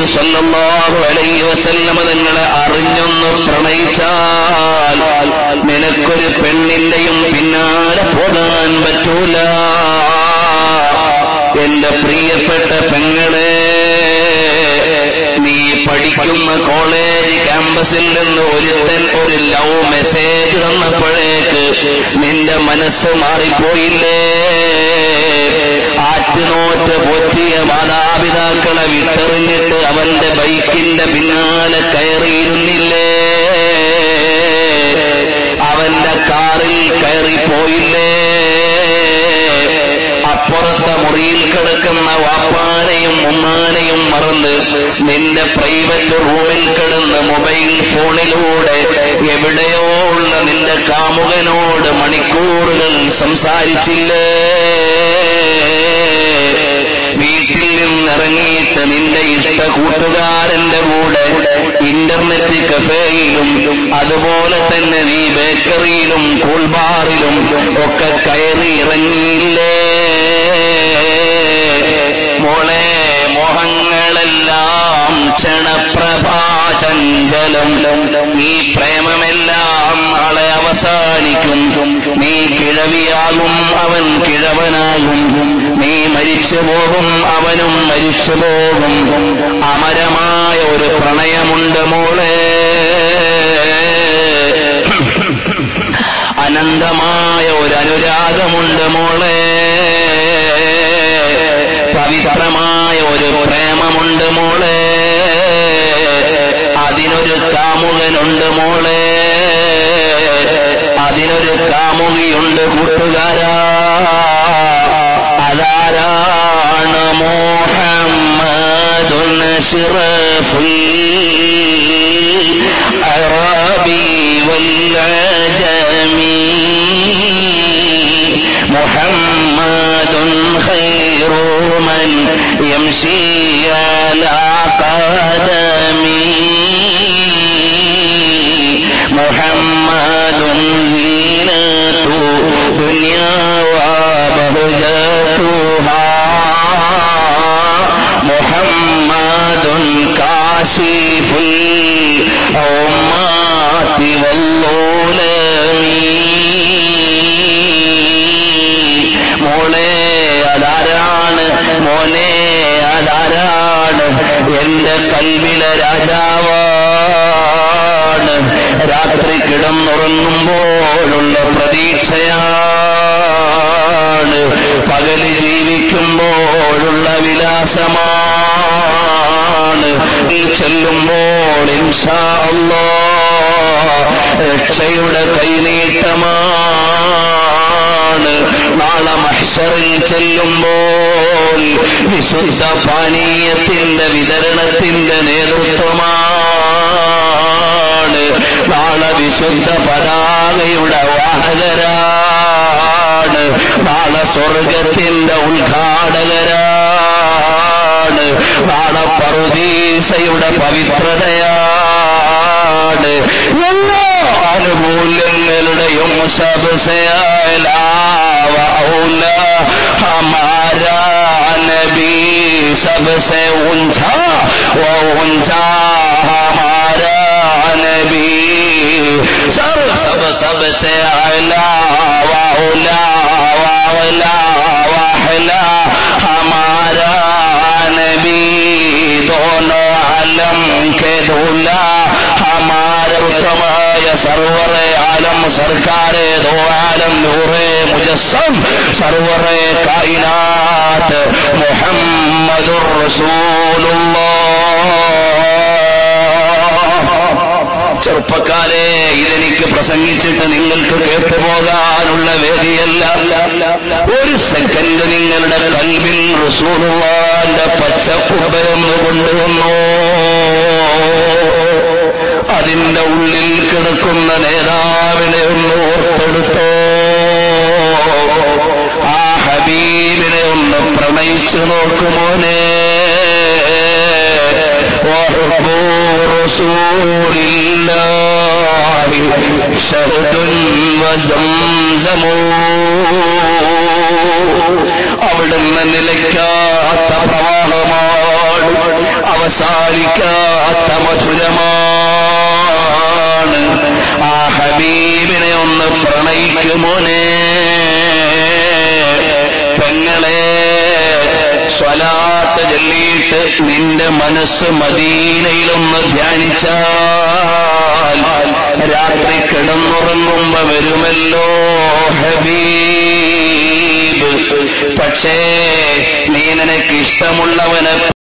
സല്ലല്ലാഹു അലൈഹി വസല്ലമ നിങ്ങളെ അറിഞ്ഞൊന്ന് പ്രണയിച്ചാൽ നിനക്കൊരു പെണ്ണിന്റെയും പിന്നാലെ പോകാൻ പറ്റൂല എന്റെ പ്രിയപ്പെട്ട പെങ്ങളെ നീ പഠിക്കുന്ന കോളേജ് ക്യാമ്പസിൽ നിന്ന് ഒരുത്തൻ ഒരു ലവ് മെസ്സേജ് തന്നപ്പോഴേക്ക് നിന്റെ മനസ്സ് മാറിപ്പോയില്ലേ ആറ്റുനോറ്റ് പോറ്റിയ മാതാപിതാക്കളെ വിട്ടെറിഞ്ഞിട്ട് അവന്റെ ബൈക്കിന്റെ പിന്നാലെ കയറിയിരുന്നില്ലേ അവന്റെ കാറിൽ കയറിപ്പോയില്ലേ അപ്പുറത്തെ മുറിയിൽ കിടക്കുന്ന വാപ്പാനെയും ഉമ്മാനെയും മറന്ന് നിന്റെ പ്രൈവറ്റ് റൂമിൽ കിടന്ന് മൊബൈൽ ഫോണിലൂടെ എവിടെയോ ഉള്ള നിന്റെ കാമുകനോട് മണിക്കൂറുകൾ സംസാരിച്ചില്ലേ വീട്ടിൽ നിന്നിറങ്ങിയിട്ട് നിന്റെ ഇഷ്ട കൂട്ടുകാരന്റെ കൂടെ ഇന്റർനെറ്റ് കഫേയിലും അതുപോലെ തന്നെ നീ ബേക്കറിയിലും കൂൾബാറിലും ഒക്കെ കയറി ഇറങ്ങിയില്ലേ മോളെ മോഹങ്ങളെല്ലാം ക്ഷണപ്രഭാചഞ്ചലം ഈ പ്രേമമെല്ലാം നാളെ അവസാനിക്കും നീ കിഴവിയാകും അവൻ കിഴവനാകും നീ മരിച്ചു പോകും അവനും മരിച്ചു പോകും അമരമായ ഒരു പ്രണയമുണ്ട് മോളെ അനന്തമായ ഒരു അനുരാഗമുണ്ട് മോളെ പവിത്രമായ ഒരു പ്രേമമുണ്ട് മോളെ അതിനൊരു കാമുകനുണ്ട് മോളെ അതിനൊരു കാമുകിയുണ്ട് കൂട്ടുകാരാ അതാരാണ് മോഹമ്മദുൻ ശിറഫുൽ അറബി والعجمي محمد خير من يمشي على قدمي محمد زينة دنيا وبهجتها محمد كاشف الأمات والظلم മോളെ അതാരാണ് മോനെ അതാരാണ് എന്റെ കൽവിലെ രാജാവാണ് രാത്രി കിടന്നുറങ്ങുമ്പോഴുള്ള പ്രതീക്ഷയാണ് പകല് ജീവിക്കുമ്പോഴുള്ള വിലാസമാണ് നീ ചെല്ലുമ്പോൾ ഇൻഷാ അല്ലാ രക്ഷയുടെ കൈനീട്ടമാണ് നാളെ മഹ്ഷറിൽ ചെല്ലുമ്പോൾ വിശുദ്ധ പാനീയത്തിന്റെ വിതരണത്തിന്റെ നേതൃത്വമാണ് നാളെ വിശുദ്ധ പതാകയുടെ വാഹകരാണ് നാളെ സ്വർഗത്തിന്റെ ഉദ്ഘാടകരാണ് നാളെ പറുദീസയുടെ പവിത്രതയാണ് എല്ലാ ആനുകൂല്യങ്ങളുടെയും സബസേല ഹമാരാ നബി सबसे ऊंचा वो ऊंचा हमारा नबी सब सब सबसे अला वाउला वाउला वाहला हमारा नबी दोनों आलम के दूल्हा हमारे उत्तमाയ സർവറെ ആലം സർക്കാരെ ദോ ആലം നൂറെ മുജസ്സം സർവറെ കായിനാത്ത് മുഹമ്മദുർ റസൂലുള്ളാഹ് ചെറുപ്പക്കാരെ ഇതെനിക്ക് പ്രസംഗിച്ചിട്ട് നിങ്ങൾക്ക് കേട്ടുപോകാനുള്ള വേദിയല്ല ഒരു സെക്കൻഡ് നിങ്ങളുടെ കൽവിൽ റസൂലുള്ളാന്റെ പച്ചക്കുബയൊന്ന് കൊണ്ടുവന്നു അതിന്റെ ഉള്ളിൽ കിടക്കുന്ന നേതാവിനെ ഒന്ന് ഓർത്തെടുത്തോ ആ ഹബീബിനെ ഒന്ന് പ്രണയിച്ചു നോക്കുമോനെ وحب رسول الله شهد وزمزم അവിടുന്ന് നിലയ്ക്കാത്ത പ്രവാഹമാണ് അവ അവസാനിക്കാത്ത മധുരമാണ് ആ ഹബീബിനെ ഒന്ന് പ്രണയിക്കുമോനെ പെങ്ങളെ സ്വലാത്ത് ചൊല്ലിയിട്ട് നിന്റെ മനസ്സ് മദീനയിലൊന്ന് ധ്യാനിച്ചാൽ രാത്രി കിടന്നുറങ്ങുമ്പോ വരുമല്ലോ ഹബീബ് പക്ഷേ നീ നിനക്ക് ഇഷ്ടമുള്ളവനെ